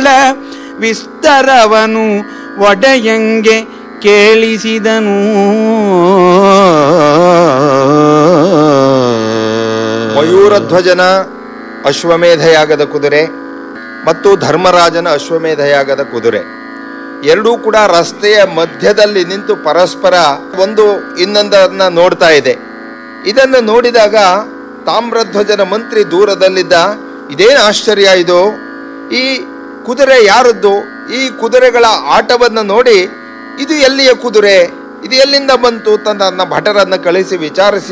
ಕುದುರೆಗಳ ವಿಸ್ತರವನು ಒಡೆಯಂಗೆ ಕೇಳಿಸಿದನು ಮಯೂರಧ್ವಜನ ಅಶ್ವಮೇಧಯಾಗದ ಕುದುರೆ ಮತ್ತು ಧರ್ಮರಾಜನ ಅಶ್ವಮೇಧಯಾಗದ ಕುದುರೆ ಎರಡೂ ಕೂಡ ರಸ್ತೆಯ ಮಧ್ಯದಲ್ಲಿ ನಿಂತು ಪರಸ್ಪರ ಒಂದು ಇನ್ನೊಂದನ್ನ ನೋಡ್ತಾ ಇದೆ ಇದನ್ನು ನೋಡಿದಾಗ ತಾಮ್ರಧ್ವಜನ ಮಂತ್ರಿ ದೂರದಲ್ಲಿದ್ದ ಇದೇನು ಆಶ್ಚರ್ಯ ಇದು ಈ ಕುದುರೆ ಯಾರದ್ದು ಈ ಕುದುರೆಗಳ ಆಟವನ್ನು ನೋಡಿ ಇದು ಎಲ್ಲಿಯ ಕುದುರೆ ಇದು ಎಲ್ಲಿಂದ ಬಂತು ತನ್ನ ಭಟರನ್ನು ಕಳಿಸಿ ವಿಚಾರಿಸಿ